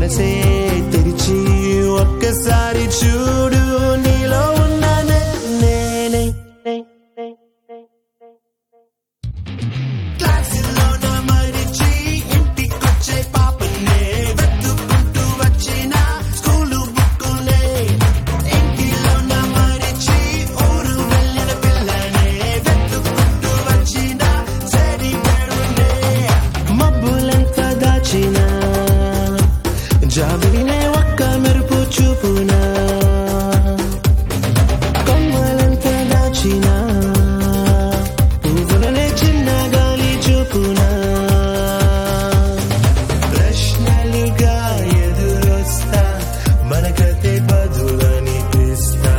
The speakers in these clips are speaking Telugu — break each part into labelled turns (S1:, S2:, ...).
S1: మనసే తెరిచి ఒక్కసారి చూడు నీలో ఉన్న నేనే క్లాసులోన మరిచి ఇంటికొచ్చే పాపనే వెతుక్కుంటూ వచ్చిన స్కూలు బుక్కునే ఇంటిలోన మరిచి ఊరు వెళ్ళిన పిల్లనే వెతుక్కుంటూ వచ్చిన సరి పేరునే మబ్బులంతా దాచిన జాబిలినే ఒక్క మెరుపు చూపునా కొమ్మలంతా దాచిన పువ్వులనే చిన్న గాలి చూపునా ప్రశ్నలుగా ఎదురొస్తా మనకతే బదులనిపిస్తా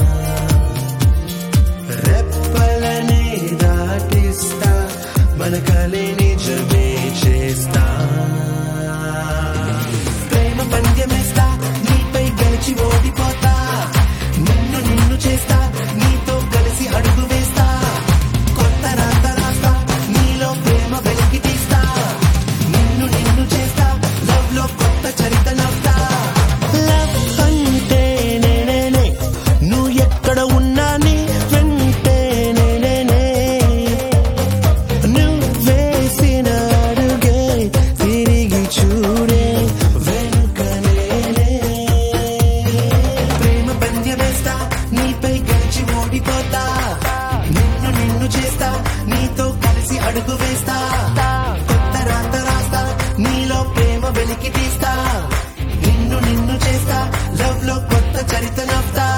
S1: రెప్పలనే దాటిస్తా మన కలే నిజమే చేస్తా ప్రేమ పంద్యమేస్తా నీపై గెలిచి ఓడిపోతా నిన్ను నిన్ను చేస్తా నీతో కలిసి అడుగు వేస్తా కొత్త రాత రాస్తా నీలో ప్రేమ వెలికి తీస్తా నిన్ను నిన్ను చేస్తా లవ్ లో కొత్త చరిత నవ్వుతా లవ్ అంటే నేనేనే నువ్వు ఎక్కడ ఉన్నా నీ వెంటే నేనేనే నువ్వేసిన అడుగే తిరిగి చూడే వెనుకనేనే ప్రేమ పంద్యమేస్తా నీపై గెలిచి ఓడిపోతా నిన్ను నిన్ను చేస్తా నీతో కలిసి అడుగు వేస్తా కొత్త రాత రాస్తా నీలో ప్రేమ వెలికి తీస్తా నిన్ను నిన్ను చేస్తా లవ్ లో కొత్త చరిత నవ్వుతా